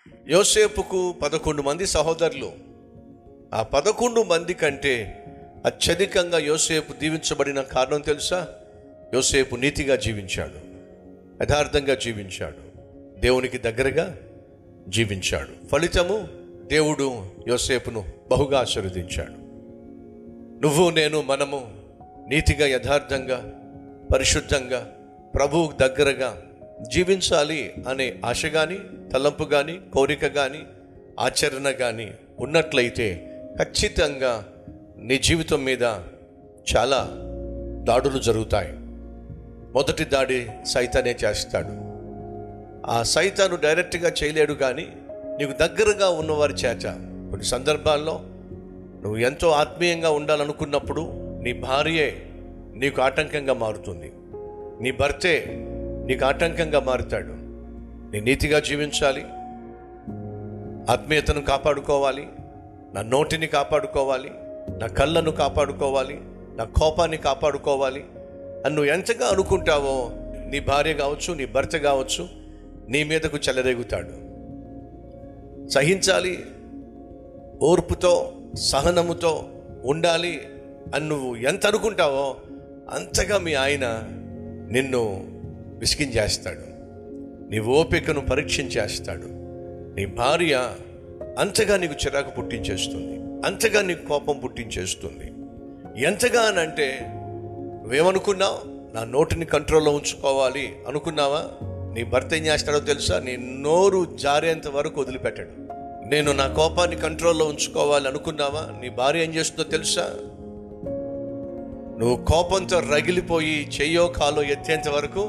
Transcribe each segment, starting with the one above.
యోసేపుకు పదకొండు మంది సహోదరులు ఆ పదకొండు మంది కంటే అత్యధికంగా యోసేపు దీవించబడిన కారణం తెలుసా యోసేపు నీతిగా జీవించాడు యథార్థంగా జీవించాడు దేవునికి దగ్గరగా జీవించాడు ఫలితము దేవుడు యోసేపును బహుగా ఆశీర్వదించాడు నువ్వు నేను మనము నీతిగా యథార్థంగా పరిశుద్ధంగా ప్రభువు దగ్గరగా జీవించాలి అనే ఆశ కానీ తలంపు కానీ కోరిక కానీ ఆచరణ కానీ ఉన్నట్లయితే ఖచ్చితంగా నీ జీవితం మీద చాలా దాడులు జరుగుతాయి మొదటి దాడి సైతానే చేస్తాడు ఆ సైతాను డైరెక్ట్గా చేయలేడు కానీ నీకు దగ్గరగా ఉన్నవారి చేత కొన్ని సందర్భాల్లో నువ్వు ఎంతో ఆత్మీయంగా ఉండాలనుకున్నప్పుడు నీ భార్యే నీకు ఆటంకంగా మారుతుంది నీ భర్తే నీకు ఆటంకంగా మారుతాడు నీ నీతిగా జీవించాలి ఆత్మీయతను కాపాడుకోవాలి నా నోటిని కాపాడుకోవాలి నా కళ్ళను కాపాడుకోవాలి నా కోపాన్ని కాపాడుకోవాలి అని నువ్వు ఎంతగా అనుకుంటావో నీ భార్య కావచ్చు నీ భర్త కావచ్చు నీ మీదకు చెలరేగుతాడు సహించాలి ఓర్పుతో సహనముతో ఉండాలి అని నువ్వు ఎంత అనుకుంటావో అంతగా మీ ఆయన నిన్ను విసిగించేస్తాడు నీ ఓపికను పరీక్షించేస్తాడు నీ భార్య అంతగా నీకు చిరాకు పుట్టించేస్తుంది అంతగా నీకు కోపం పుట్టించేస్తుంది ఎంతగా అని అంటే నువ్వేమనుకున్నావు నా నోటిని కంట్రోల్లో ఉంచుకోవాలి అనుకున్నావా నీ భర్త ఏం చేస్తాడో తెలుసా నీ నోరు జారేంత వరకు వదిలిపెట్టాడు నేను నా కోపాన్ని కంట్రోల్లో ఉంచుకోవాలి అనుకున్నావా నీ భార్య ఏం చేస్తుందో తెలుసా నువ్వు కోపంతో రగిలిపోయి చెయ్యో కాలో ఎత్తేంత వరకు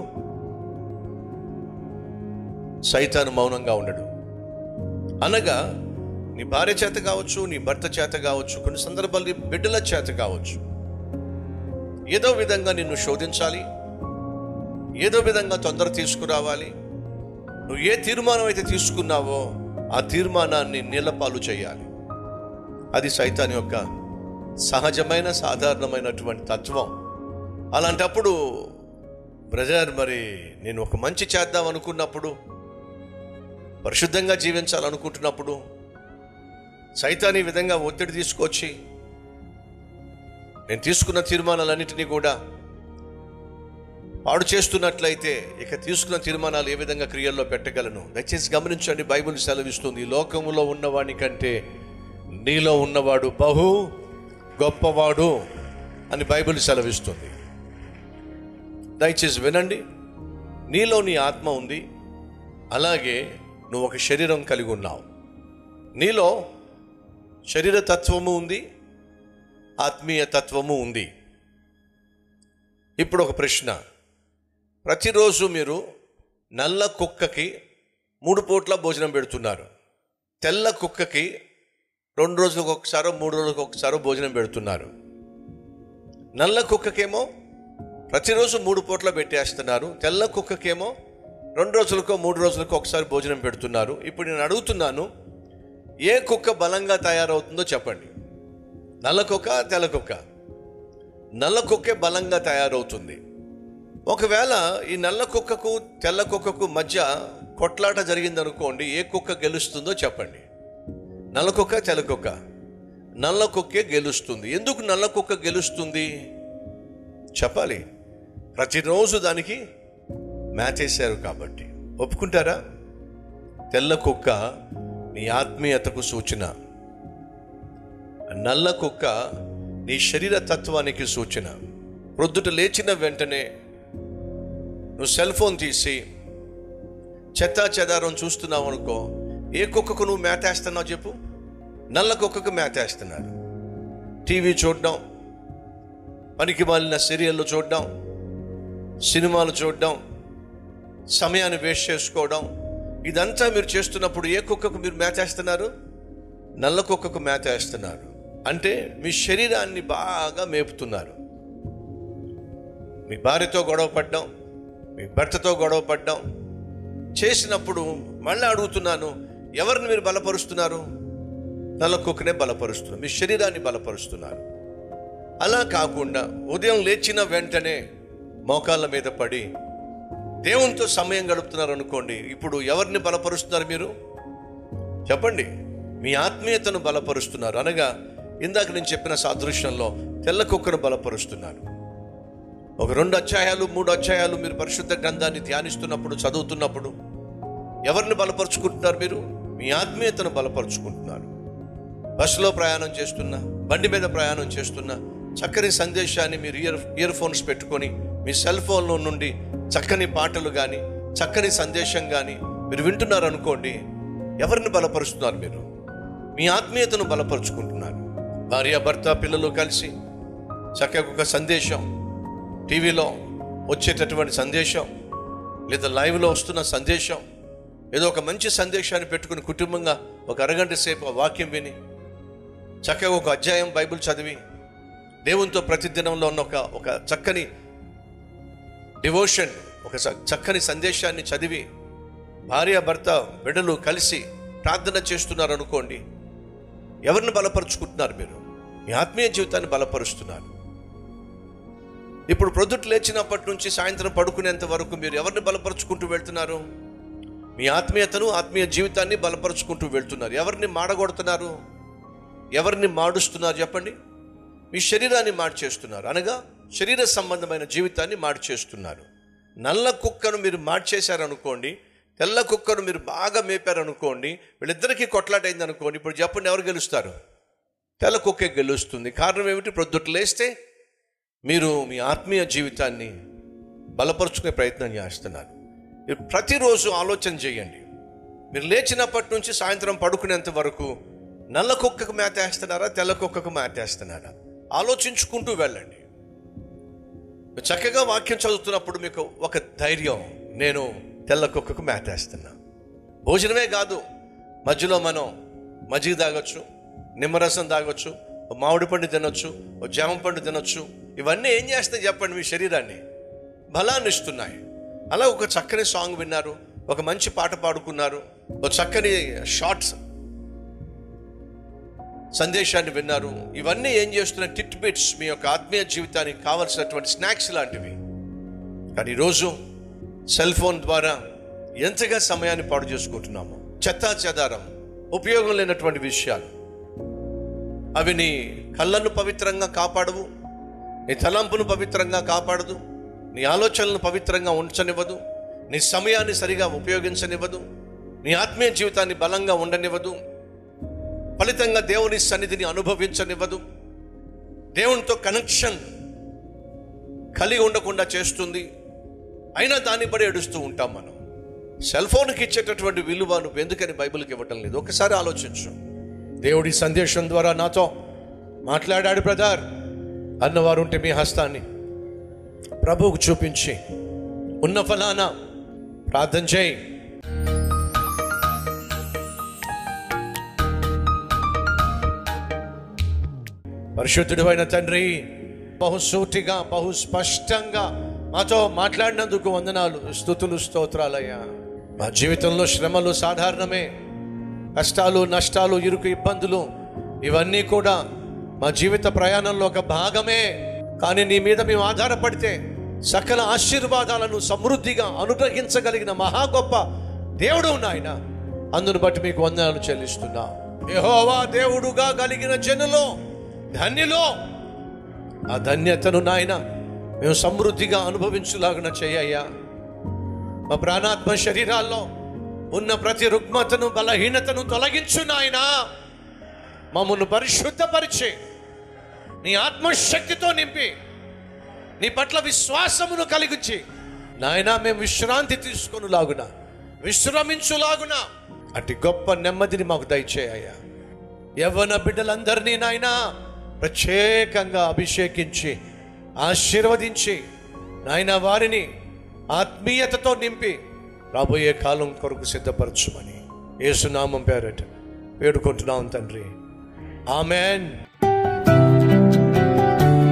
సైతాను మౌనంగా ఉండడు అనగా నీ భార్య చేత కావచ్చు నీ భర్త చేత కావచ్చు కొన్ని సందర్భాలు నీ బిడ్డల చేత కావచ్చు ఏదో విధంగా నిన్ను శోధించాలి ఏదో విధంగా తొందర తీసుకురావాలి నువ్వు ఏ తీర్మానం అయితే తీసుకున్నావో ఆ తీర్మానాన్ని నీలపాలు చేయాలి అది సైతాన్ యొక్క సహజమైన సాధారణమైనటువంటి తత్వం అలాంటప్పుడు బ్రదర్ మరి నేను ఒక మంచి చేద్దాం అనుకున్నప్పుడు పరిశుద్ధంగా జీవించాలనుకుంటున్నప్పుడు సైతాన్ ఈ విధంగా ఒత్తిడి తీసుకొచ్చి నేను తీసుకున్న తీర్మానాలన్నింటినీ కూడా పాడు చేస్తున్నట్లయితే ఇక తీసుకున్న తీర్మానాలు ఏ విధంగా క్రియల్లో పెట్టగలను దయచేసి గమనించండి బైబిల్ సెలవిస్తుంది ఈ లోకములో ఉన్నవాని కంటే నీలో ఉన్నవాడు బహు గొప్పవాడు అని బైబిల్ సెలవిస్తుంది దయచేసి వినండి నీలో నీ ఆత్మ ఉంది అలాగే నువ్వు ఒక శరీరం కలిగి ఉన్నావు నీలో శరీర తత్వము ఉంది ఆత్మీయ తత్వము ఉంది ఇప్పుడు ఒక ప్రశ్న ప్రతిరోజు మీరు నల్ల కుక్కకి మూడు పూట్ల భోజనం పెడుతున్నారు తెల్ల కుక్కకి రెండు రోజులకు ఒకసారో మూడు రోజులకు ఒకసారో భోజనం పెడుతున్నారు నల్ల కుక్కకేమో ప్రతిరోజు మూడు పూట్ల పెట్టేస్తున్నారు తెల్ల కుక్కకేమో రెండు రోజులకో మూడు రోజులకో ఒకసారి భోజనం పెడుతున్నారు ఇప్పుడు నేను అడుగుతున్నాను ఏ కుక్క బలంగా తయారవుతుందో చెప్పండి నల్ల కుక్క తెల్ల కుక్క నల్ల కుక్కే బలంగా తయారవుతుంది ఒకవేళ ఈ నల్ల కుక్కకు తెల్ల కుక్కకు మధ్య కొట్లాట జరిగిందనుకోండి ఏ కుక్క గెలుస్తుందో చెప్పండి నల్ల కుక్క తెల్ల కుక్క నల్ల కుక్కే గెలుస్తుంది ఎందుకు నల్ల కుక్క గెలుస్తుంది చెప్పాలి ప్రతిరోజు దానికి మ్యాచేశారు కాబట్టి ఒప్పుకుంటారా తెల్ల కుక్క నీ ఆత్మీయతకు సూచన నల్ల కుక్క నీ శరీర తత్వానికి సూచన ప్రొద్దుట లేచిన వెంటనే నువ్వు సెల్ ఫోన్ తీసి చెత్తా చెదారం చూస్తున్నావు అనుకో ఏ కుక్కకు నువ్వు మేతేస్తున్నావు చెప్పు నల్ల కుక్కకు మేతేస్తున్నారు టీవీ చూడడం పనికి మాలిన సీరియళ్ళు చూడడం సినిమాలు చూడడం సమయాన్ని వేస్ట్ చేసుకోవడం ఇదంతా మీరు చేస్తున్నప్పుడు ఏ కుక్కకు మీరు మేతేస్తున్నారు నల్ల కుక్కకు మేతేస్తున్నారు అంటే మీ శరీరాన్ని బాగా మేపుతున్నారు మీ భార్యతో గొడవ పడ్డం మీ భర్తతో గొడవ పడ్డం చేసినప్పుడు మళ్ళీ అడుగుతున్నాను ఎవరిని మీరు బలపరుస్తున్నారు నల్ల కుక్కనే బలపరుస్తున్నారు మీ శరీరాన్ని బలపరుస్తున్నారు అలా కాకుండా ఉదయం లేచిన వెంటనే మోకాళ్ళ మీద పడి దేవునితో సమయం గడుపుతున్నారు అనుకోండి ఇప్పుడు ఎవరిని బలపరుస్తున్నారు మీరు చెప్పండి మీ ఆత్మీయతను బలపరుస్తున్నారు అనగా ఇందాక నేను చెప్పిన సాదృశ్యంలో తెల్ల కుక్కను బలపరుస్తున్నారు ఒక రెండు అధ్యాయాలు మూడు అధ్యాయాలు మీరు పరిశుద్ధ గ్రంథాన్ని ధ్యానిస్తున్నప్పుడు చదువుతున్నప్పుడు ఎవరిని బలపరుచుకుంటున్నారు మీరు మీ ఆత్మీయతను బలపరుచుకుంటున్నారు బస్సులో ప్రయాణం చేస్తున్నా బండి మీద ప్రయాణం చేస్తున్నా చక్కని సందేశాన్ని మీరు ఇయర్ ఇయర్ ఫోన్స్ పెట్టుకొని మీ సెల్ ఫోన్లో నుండి చక్కని పాటలు కానీ చక్కని సందేశం కానీ మీరు వింటున్నారు అనుకోండి ఎవరిని బలపరుస్తున్నారు మీరు మీ ఆత్మీయతను బలపరుచుకుంటున్నారు భార్య భర్త పిల్లలు కలిసి చక్కగా ఒక సందేశం టీవీలో వచ్చేటటువంటి సందేశం లేదా లైవ్లో వస్తున్న సందేశం ఏదో ఒక మంచి సందేశాన్ని పెట్టుకుని కుటుంబంగా ఒక అరగంట సేపు ఆ వాక్యం విని చక్కగా ఒక అధ్యాయం బైబిల్ చదివి దేవునితో ప్రతిదినంలో ఉన్న ఒక ఒక చక్కని డివోషన్ ఒక చ- చక్కని సందేశాన్ని చదివి భార్య భర్త బిడ్డలు కలిసి ప్రార్థన చేస్తున్నారు అనుకోండి ఎవరిని బలపరుచుకుంటున్నారు మీరు మీ ఆత్మీయ జీవితాన్ని బలపరుస్తున్నారు ఇప్పుడు ప్రొద్దుట లేచినప్పటి నుంచి సాయంత్రం పడుకునేంత వరకు మీరు ఎవరిని బలపరుచుకుంటూ వెళ్తున్నారు మీ ఆత్మీయతను ఆత్మీయ జీవితాన్ని బలపరుచుకుంటూ వెళ్తున్నారు ఎవరిని మాడగొడుతున్నారు ఎవరిని మాడుస్తున్నారు చెప్పండి మీ శరీరాన్ని మార్చేస్తున్నారు అనగా శరీర సంబంధమైన జీవితాన్ని మార్చేస్తున్నారు నల్ల కుక్కను మీరు మార్చేశారనుకోండి తెల్ల కుక్కను మీరు బాగా మేపారనుకోండి వీళ్ళిద్దరికీ కొట్లాటైంది అనుకోండి ఇప్పుడు చెప్పండి ఎవరు గెలుస్తారు తెల్ల కుక్కే గెలుస్తుంది కారణం ఏమిటి ప్రొద్దుట లేస్తే మీరు మీ ఆత్మీయ జీవితాన్ని బలపరుచుకునే ప్రయత్నం చేస్తున్నారు మీరు ప్రతిరోజు ఆలోచన చేయండి మీరు లేచినప్పటి నుంచి సాయంత్రం పడుకునేంత వరకు నల్ల కుక్కకు మేతేస్తున్నారా తెల్ల కుక్కకు మేతేస్తున్నారా ఆలోచించుకుంటూ వెళ్ళండి మీరు చక్కగా వాక్యం చదువుతున్నప్పుడు మీకు ఒక ధైర్యం నేను తెల్ల కుక్కకు మేతేస్తున్నా భోజనమే కాదు మధ్యలో మనం మజ్జిగ తాగొచ్చు నిమ్మరసం తాగొచ్చు ఓ మామిడి పండు తినొచ్చు ఓ జామ పండు తినొచ్చు ఇవన్నీ ఏం చేస్తాయి చెప్పండి మీ శరీరాన్ని బలాన్ని ఇస్తున్నాయి అలా ఒక చక్కని సాంగ్ విన్నారు ఒక మంచి పాట పాడుకున్నారు ఒక చక్కని షార్ట్స్ సందేశాన్ని విన్నారు ఇవన్నీ ఏం చేస్తున్నాయి టిట్ బిట్స్ మీ యొక్క ఆత్మీయ జీవితానికి కావలసినటువంటి స్నాక్స్ లాంటివి కానీ ఈరోజు సెల్ ఫోన్ ద్వారా ఎంతగా సమయాన్ని పాడు చేసుకుంటున్నాము చెత్తా చెదారం ఉపయోగం లేనటువంటి విషయాలు అవి నీ కళ్ళను పవిత్రంగా కాపాడవు నీ తలంపును పవిత్రంగా కాపాడదు నీ ఆలోచనలను పవిత్రంగా ఉంచనివ్వదు నీ సమయాన్ని సరిగా ఉపయోగించనివ్వదు నీ ఆత్మీయ జీవితాన్ని బలంగా ఉండనివ్వదు ఫలితంగా దేవుని సన్నిధిని అనుభవించనివ్వదు దేవునితో కనెక్షన్ కలిగి ఉండకుండా చేస్తుంది అయినా దాన్ని బడి ఏడుస్తూ ఉంటాం మనం సెల్ ఫోన్కి ఇచ్చేటటువంటి విలువ నువ్వు ఎందుకని బైబిల్కి ఇవ్వటం లేదు ఒకసారి ఆలోచించు దేవుడి సందేశం ద్వారా నాతో మాట్లాడాడు బ్రదర్ అన్నవారు ఉంటే మీ హస్తాన్ని ప్రభువుకు చూపించి ఉన్న ఫలానా ప్రార్థన చేయి పరిశుద్ధుడు అయిన తండ్రి బహుసూటిగా బహు స్పష్టంగా మాతో మాట్లాడినందుకు వందనాలు స్థుతులు స్తోత్రాలయ్యా మా జీవితంలో శ్రమలు సాధారణమే కష్టాలు నష్టాలు ఇరుకు ఇబ్బందులు ఇవన్నీ కూడా మా జీవిత ప్రయాణంలో ఒక భాగమే కానీ నీ మీద మేము ఆధారపడితే సకల ఆశీర్వాదాలను సమృద్ధిగా అనుగ్రహించగలిగిన మహా గొప్ప దేవుడు నాయన అందును బట్టి మీకు వందనాలు చెల్లిస్తున్నా యెహోవా దేవుడుగా కలిగిన జనులో ధన్యులో ఆ ధన్యతను నాయన మేము సమృద్ధిగా అనుభవించులాగున చేయ్యా మా ప్రాణాత్మ శరీరాల్లో ఉన్న ప్రతి రుగ్మతను బలహీనతను తొలగించు నాయనా మమ్మల్ని పరిశుద్ధపరిచి నీ ఆత్మశక్తితో నింపి నీ పట్ల విశ్వాసమును కలిగించి నాయనా మేము విశ్రాంతి తీసుకొనులాగున విశ్రమించులాగున అటు గొప్ప నెమ్మదిని మాకు దయచేయ్యా యవ్వన బిడ్డలందరినీ నాయనా ప్రత్యేకంగా అభిషేకించి ఆశీర్వదించి నాయన వారిని ఆత్మీయతతో నింపి రాబోయే కాలం కొరకు సిద్ధపరచుమని యేసునామం పేరట వేడుకుంటున్నాం తండ్రి ఆమెన్